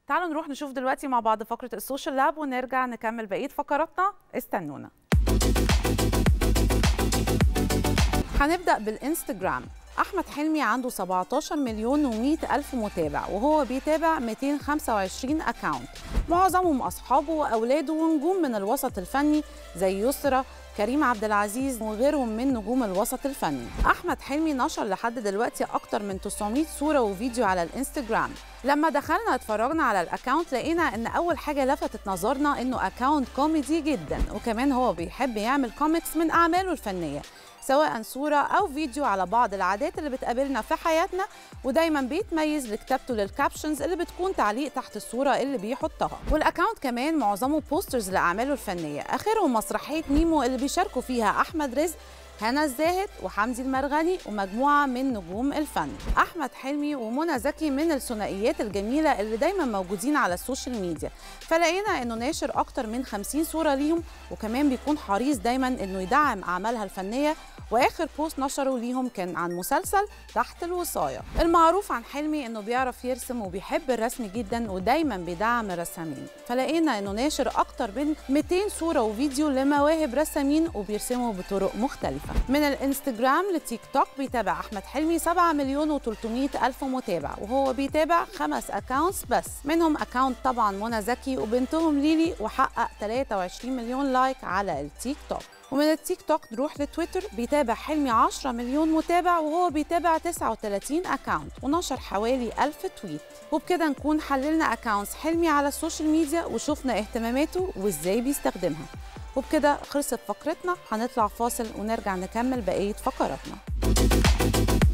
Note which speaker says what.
Speaker 1: تعالوا نروح نشوف دلوقتي مع بعض فقرة السوشيال لاب ونرجع نكمل بقية فقراتنا استنونا هنبدأ بالإنستجرام أحمد حلمي عنده 17 مليون و100 ألف متابع وهو بيتابع 225 أكاونت معظمهم أصحابه وأولاده ونجوم من الوسط الفني زي يسرى كريم عبد العزيز وغيرهم من نجوم الوسط الفني احمد حلمي نشر لحد دلوقتي اكتر من 900 صوره وفيديو على الانستجرام لما دخلنا اتفرجنا على الاكونت لقينا ان اول حاجه لفتت نظرنا انه اكونت كوميدي جدا وكمان هو بيحب يعمل كوميكس من اعماله الفنيه سواء صورة أو فيديو على بعض العادات اللي بتقابلنا في حياتنا ودايما بيتميز لكتابته للكابشنز اللي بتكون تعليق تحت الصورة اللي بيحطها والأكاونت كمان معظمه بوسترز لأعماله الفنية آخرهم مسرحية نيمو اللي بيشاركوا فيها أحمد رزق هنا الزاهد وحمدي المرغني ومجموعة من نجوم الفن أحمد حلمي ومنى زكي من الثنائيات الجميلة اللي دايما موجودين على السوشيال ميديا فلقينا انه ناشر اكتر من 50 صورة ليهم وكمان بيكون حريص دايما انه يدعم اعمالها الفنية واخر بوست نشره ليهم كان عن مسلسل تحت الوصاية المعروف عن حلمي انه بيعرف يرسم وبيحب الرسم جدا ودايما بيدعم الرسامين فلقينا انه ناشر اكتر من 200 صورة وفيديو لمواهب رسامين وبيرسموا بطرق مختلفة من الانستجرام لتيك توك بيتابع احمد حلمي 7 مليون و300 الف متابع وهو بيتابع خمس اكاونتس بس منهم اكاونت طبعا منى زكي وبنتهم ليلي وحقق 23 مليون لايك على التيك توك ومن التيك توك نروح لتويتر بيتابع حلمي 10 مليون متابع وهو بيتابع 39 اكاونت ونشر حوالي 1000 تويت وبكده نكون حللنا اكاونتس حلمي على السوشيال ميديا وشفنا اهتماماته وازاي بيستخدمها وبكده خلصت فقرتنا هنطلع فاصل ونرجع نكمل بقية فقراتنا